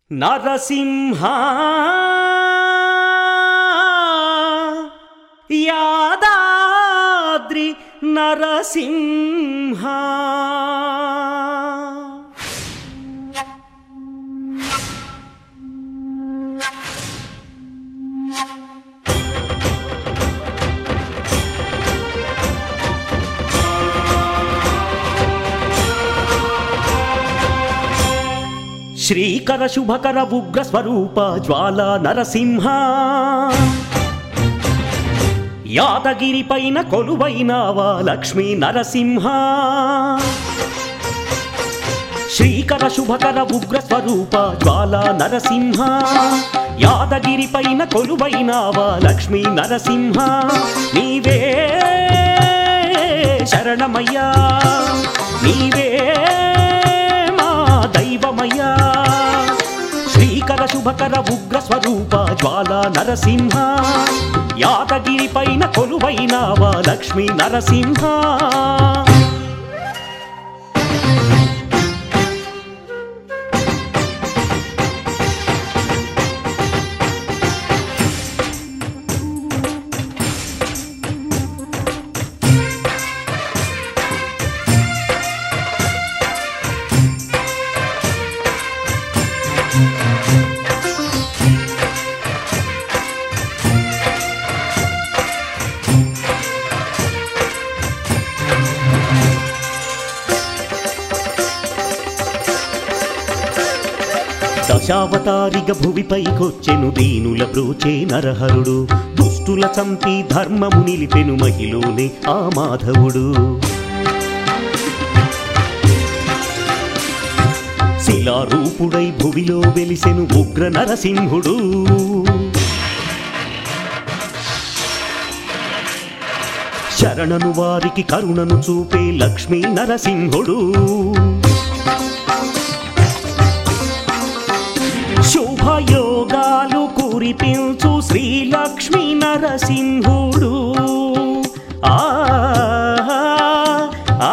నరసింహ యాదాద్రి నరసింహ శ్రీకర శుభకర ఉగ్ర స్వరూప జ్వాల నరసింహ యాదగిరి పైన కొలువైనావా లక్ష్మీ నరసింహ శ్రీకర శుభకర ఉగ్ర స్వరూప జ్వాల నరసింహ యాదగిరి పైన కొలువైనావా లక్ష్మీ నరసింహ నీవే శరణమయ్యా నీవే మా దైవమయ్యా శ్రీకర శుభకర ఉగ్ర స్వరూప జ్వాల నరసింహ యాదగిరి పైన కొలువైనావా లక్ష్మీ నరసింహ దశావతారిగ భువిపైకొచ్చెను దీనుల బ్రోచే నరహరుడు దుష్టుల చంపి ధర్మము నిలిపెను మహిలోనే ఆ మాధవుడు శిలారూపుడై భువిలో వెలిసెను ఉగ్ర నరసింహుడు శరణను వారికి కరుణను చూపే లక్ష్మీ నరసింహుడు శుభయోగాలు కురిపించు శ్రీలక్ష్మీ నరసింహుడు ఆ ఆ,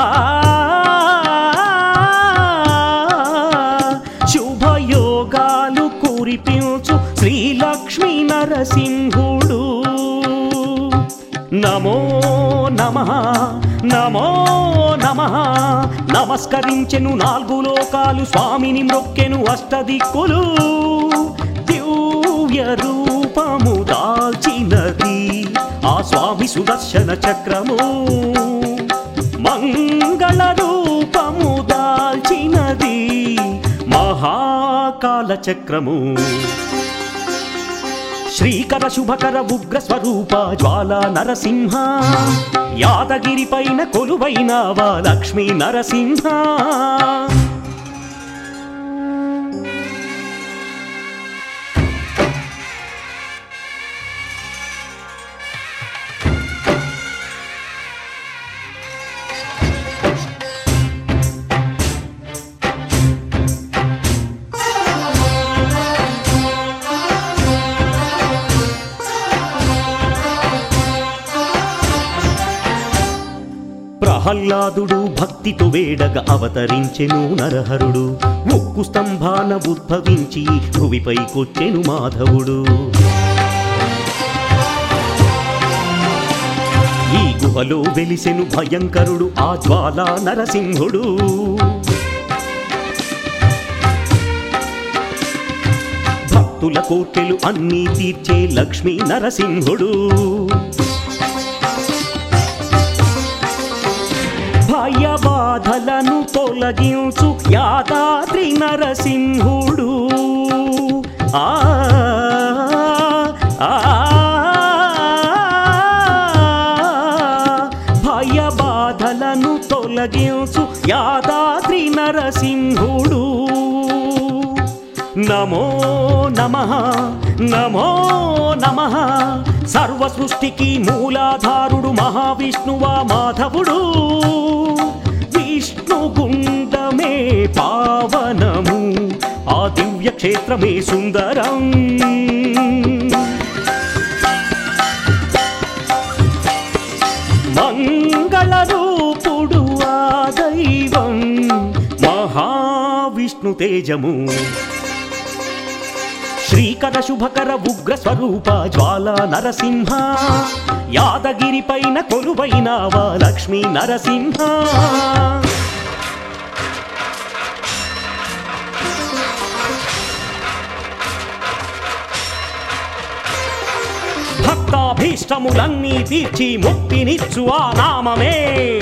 శుభయోగాలు కురిపించు శ్రీలక్ష్మీ నరసింహుడు నమో నమ నమో నమ నమస్కరించెను నాలుగు లోకాలు స్వామిని మ్రొక్కెను అష్టదిక్కులు దివ్య రూపము దాల్చినది ఆ స్వామి సుదర్శన చక్రము మంగళ రూపము దాల్చినది మహాకాల చక్రము శ్రీకర శుభకర ఉగ్ర స్వరూప జ్వాల నరసింహ యాదగిరి పైన కొలువైనావా లక్ష్మీ నరసింహ ప్రహ్లాదుడు భక్తితో వేడగ అవతరించెను నరహరుడు ముక్కు స్తంభాన ఉద్భవించి భువిపైకొచ్చెను మాధవుడు ఈ గుహలో వెలిసెను భయంకరుడు ఆ జ్వాల నరసింహుడు భక్తుల కోర్కెలు అన్నీ తీర్చే లక్ష్మీ నరసింహుడు భయ బాధలను తొలగించు యాదాద్రి నరసింహుడు ఆ ఆ, భయ బాధలను తొలగించు యాదాద్రి నరసింహుడు నమో నమ నమో నమ సర్వ సృష్టికి మూలాధారుడు మహావిష్ణువా మాధవుడు విష్ణు గుండమే పావనము ఆ దివ్య క్షేత్రమే సుందరం మంగళ రూపుడు ఆ దైవం మహావిష్ణు తేజము శ్రీకర శుభకర ఉగ్ర స్వరూప జ్వాలా నరసింహ యాదగిరి పైన కొలువైనావా లక్ష్మీ నరసింహ భక్తాభీష్టములన్నీ తీర్చి ముక్తినిచ్చు ఆ నామమే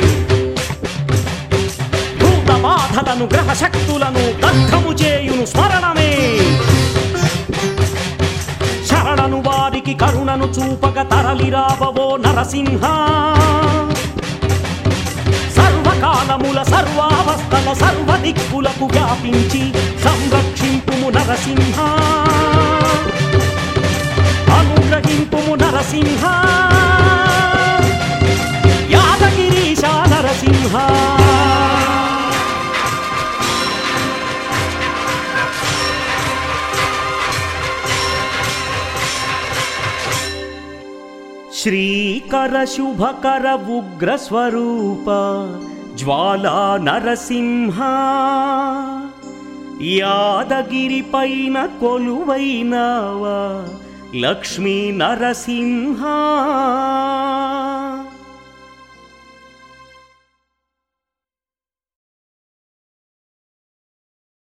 భూత బాధలను గ్రహ శక్తులను దగ్ధము చేయును స్మరణమే శరణను వారికి కరుణను చూపక తరలిరావవో నరసింహ సర్వకాలముల సర్వావస్థల సర్వ దిక్కులకు వ్యాపించి సంరక్షింపుము నరసింహ అనుగ్రహింపుము నరసింహ యాదగిరీశ నరసింహ శ్రీకర శుభకర ఉగ్ర స్వరూప జ్వాలా నరసింహ యాదగిరి పైన కొలువైనావా లక్ష్మీ నరసింహ